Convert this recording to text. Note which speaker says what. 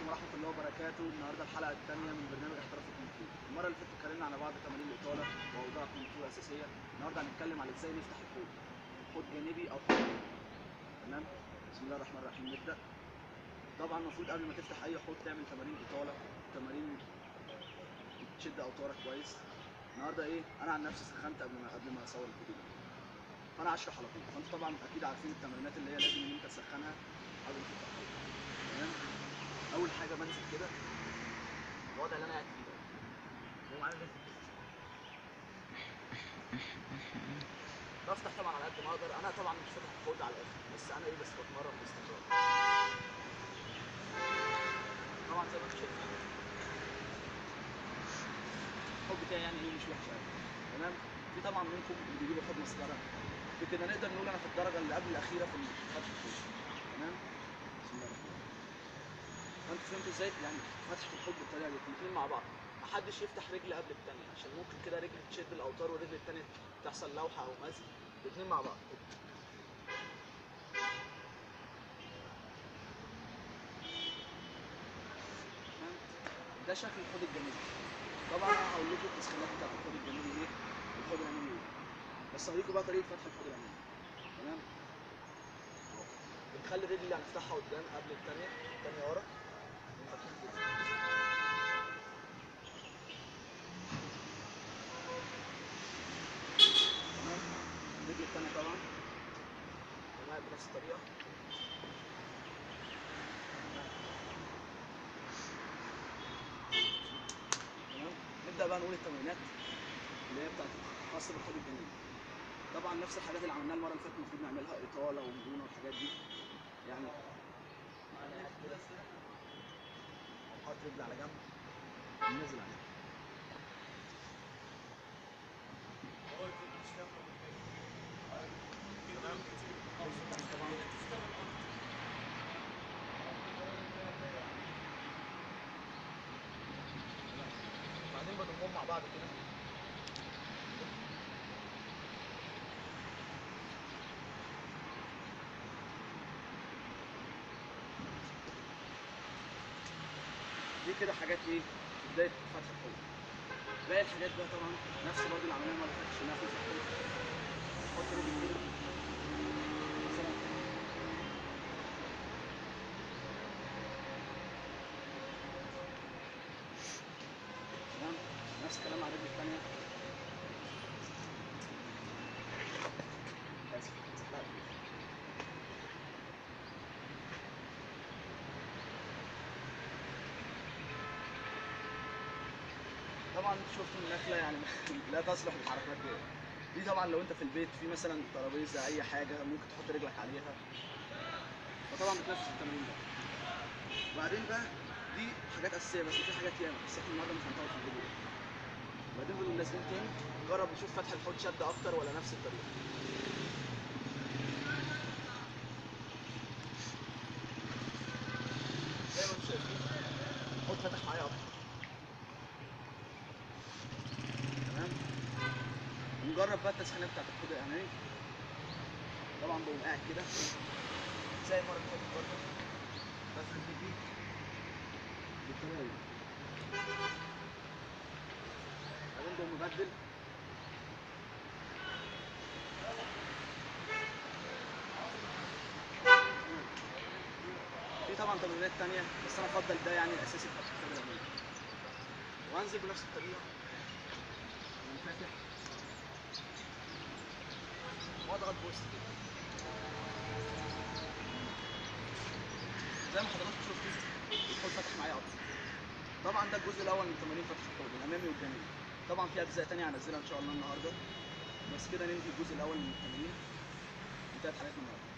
Speaker 1: ورحمه الله وبركاته النهارده الحلقه الثانيه من برنامج احتراف الكونغ فو المره اللي فاتت اتكلمنا على بعض تمارين الاطاله واوضاع الكونغ فو الاساسيه النهارده هنتكلم على ازاي نفتح الحوض حوض جانبي او حوض جانبي. تمام بسم الله الرحمن الرحيم نبدا طبعا المفروض قبل ما تفتح اي حوض تعمل تمارين اطاله تمارين تشد اوتارك كويس النهارده ايه انا عن نفسي سخنت قبل ما قبل ما اصور الفيديو ده فانا هشرح على طول فانتوا طبعا اكيد عارفين التمرينات اللي هي لازم ان انت تسخنها قبل ما تفتح الحوض تمام اول حاجه بنزل كده الوضع اللي انا قاعد فيه ده بقوم عامل ايه بفتح طبعا على قد ما اقدر انا طبعا مش فاتح الحوض على الاخر بس انا ايه بس بتمرن باستمرار طبعا زي ما انتم شايفين الحوض بتاعي يعني ايه مش وحش قوي تمام في طبعا منكم اللي بيجيبوا حوض مسكره في كده نقدر نقول انا في الدرجه اللي قبل الاخيره في فتح الحوض تمام بسم الله الرحمن الرحيم فانتوا فهمتوا ازاي يعني فتحه الحوض بالطريقه دي الاثنين مع بعض محدش يفتح رجل قبل الثانيه عشان ممكن كده رجل تشد الاوتار والرجل الثانيه تحصل لوحه او مزق الاثنين مع بعض كده. تمام؟ ده شكل الحوض الجانبي طبعا انا هقول لكم التسخينات بتاعت الحوض الجانبي ايه والحوض الامامي ايه بس هوريكم بقى طريقه فتح الحوض الامامي تمام أهو. بنخلي الرجل اللي هنفتحها قدام قبل الثانيه الثانيه ورا ونفتحها كده. تمام الرجل الثانيه طبعا تمام بنفس الطريقه تمام نبدا بقى نقول التمرينات اللي هي بتاعت خاصه بالحوض الجانبي طبعا نفس الحاجات اللي عملناها المره اللي فاتت المفروض نعملها اطاله ومرونه والحاجات دي يعني أنا قاعد كده حاطط رجلي على جنب ونازل عليها طبعا بعدين بضمهم مع بعض كده دي كده حاجات ايه في بدايه فتح الحوض باقي الحاجات بقى طبعا نفس برضه اللي عملناها المره اللي فاتت عشان نفتح الحوض نحط رجل كده مثلا تمام نفس الكلام مع الرجل الثانيه اسف لا. طبعا شفتوا النخله يعني لا تصلح للحركات دي دي طبعا لو انت في البيت في مثلا ترابيزه اي حاجه ممكن تحط رجلك عليها فطبعا بتنفذ التمرين ده وبعدين بقى دي حاجات اساسيه بس في حاجات ياما بس احنا النهارده مش هنطول في الفيديو ده. وبعدين بنقول نازلين تاني جرب نشوف فتح الحوض شد اكتر ولا نفس الطريقه زي ما انتم شايفين الحوض فتح معايا اكتر تمام ونجرب بقى التسخينه بتاعت الحوض الامامي طبعا بقوم قاعد كده زي المره اللي فاتت برضه بفرد رجلي بالطريقه دي بعدين بقوم مبدل في طبعا تمرينات تانية بس انا افضل ده يعني الاساسي في فتح الحوض الامامي وانزل بنفس الطريقه ومنفتح واضغط بوست كده زي ما حضراتكم شفتوا الحوض فتح معايا اكتر طبعا ده الجزء الاول من تمارين فتح الحوض الامامي والجانبي طبعا في اجزاء تانية هنزلها ان شاء الله النهارده بس كده ننهي الجزء الاول من التمارين انتهت حلقتنا النهارده